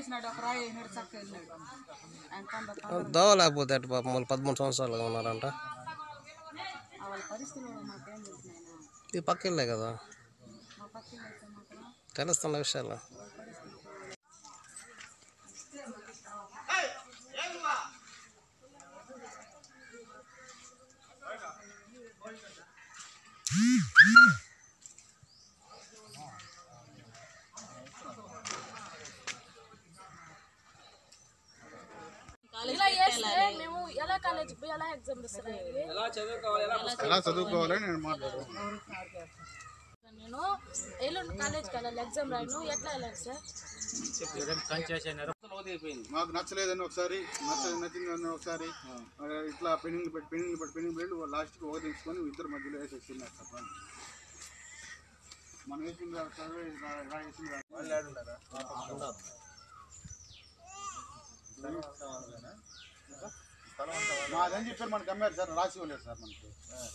వేసినాడు ఒక రాయి వేసినాడు చక్క వెళ్ళినాడు ఆయన కొండ దోవ లేకపోతే అటు పాపం వాళ్ళు పదమూడు సంవత్సరాలుగా ఉన్నారంట ఆ వాళ్ళ పరిస్థితులు మాకేం తెలుసు నాయన ఈ పక్క ఇల్లే కదా మా పక్కన అయితే మాత్రం తెలుస్తున్న విషయాలు ఇలా చేస్తే మేము ఎలా కాలేజీకి పోయి ఎలా ఎగ్జామ్ రాస్తారండి ఎలా చదువుకోవాలని నేను మాట్లాడుతున్నాను నేను ఎల్లుండి కాలేజ్కి వెళ్ళాలి ఎగ్జామ్ రాయను ఎట్లా వెళ్ళాలి సార్ మాకు నచ్చలేదని ఒకసారి నచ్చ నచ్చిందని ఒకసారి మరి ఇట్లా పెండింగ్ పెట్టి పెండింగ్ పెట్టి పెండింగ్ పెట్టి లాస్ట్కి ఒక తీసుకొని ఇద్దరు మధ్యలో వేసేస్తున్నారు సార్ పని. మనం వేసింది చదివే రా- రా వేసింది రా- వాళ్ళు ఆడుంటారా? మాదని చెప్పారు మనకి అమ్మారు సార్ రాసి ఇవ్వలేదు సార్ మనకి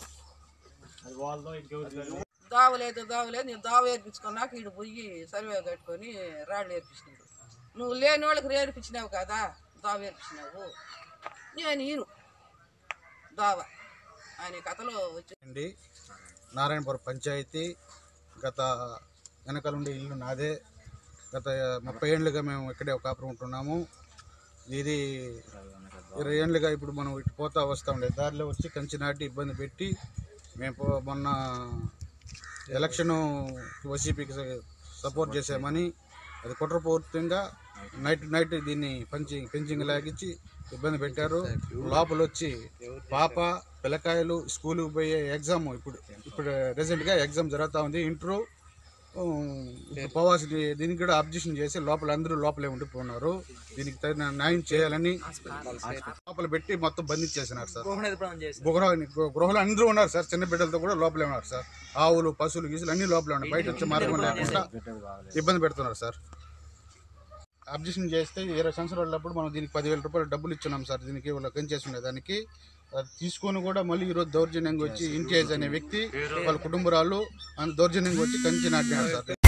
దావలేదు దావలేదు నేను దావ ఏర్పించుకున్నాక ఈడు పోయి సర్వే కట్టుకొని రాళ్ళు ఏర్పించినాడు నువ్వు లేని వాళ్ళకి ఏర్పించినావు కదా దావ ఏర్పించినావు నేను ఈను దావ అనే కథలో వచ్చి అండి నారాయణపురం పంచాయతీ గత వెనకాల ఉండే ఇల్లు నాదే గత ముప్పై ఏళ్ళుగా మేము ఇక్కడే ఒక కాపురం ఉంటున్నాము ఇది ఇరవై ఏళ్ళుగా ఇప్పుడు మనం ఇటు పోతా వస్తూ ఉండే దారిలో వచ్చి కంచి నాటి ఇబ్బంది పెట్టి మేము పో- మొన్న ఎలక్షన్ వైసీపీకి సపోర్ట్ చేసామని అది కుట్రపూర్తిగా నైట్ నైట్ దీన్ని పంచి పెంచింగ్ లాగించి ఇబ్బంది పెట్టారు లోపల వచ్చి పాప పిల్లకాయలు స్కూల్కి పోయే ఎగ్జామ్ ఇప్పుడు ఇప్పుడు రీసెంట్గా ఎగ్జామ్ జరుగుతూ ఉంది ఇంటరు పోవాల్సిన దీనికి కూడా అబ్జెక్షన్ చేసి లోపల అందరూ లోపలే ఉండిపోన్నారు దీనికి తగిన న్యాయం చేయాలని లోపల పెట్టి మొత్తం బంధించేసినారు సార్ గృహ గృహలో అందరూ ఉన్నారు సార్ చిన్న బిడ్డలతో కూడా లోపలే ఉన్నారు సార్ ఆవులు పశువులు గీసులు అన్ని లోపలే ఉన్నాయి బయట వచ్చే మార్గం లేకుండా ఇబ్బంది పెడుతున్నారు సార్ అబ్జెక్షన్ చేస్తే ఇరవై సంవత్సరాలప్పుడు మనం దీనికి పదివేల రూపాయలు డబ్బులు ఇచ్చున్నాం సార్ దీనికి వాళ్ళు కంచేసి ఉండేదానికి అది తీసుకొని కూడా మళ్ళీ ఈరోజు దౌర్జన్యంగా వచ్చి ఇంటియాజ్ అనే వ్యక్తి వాళ్ళ కుటుంబరాలు దౌర్జన్యంగా వచ్చి కంచి నాటినారు సార్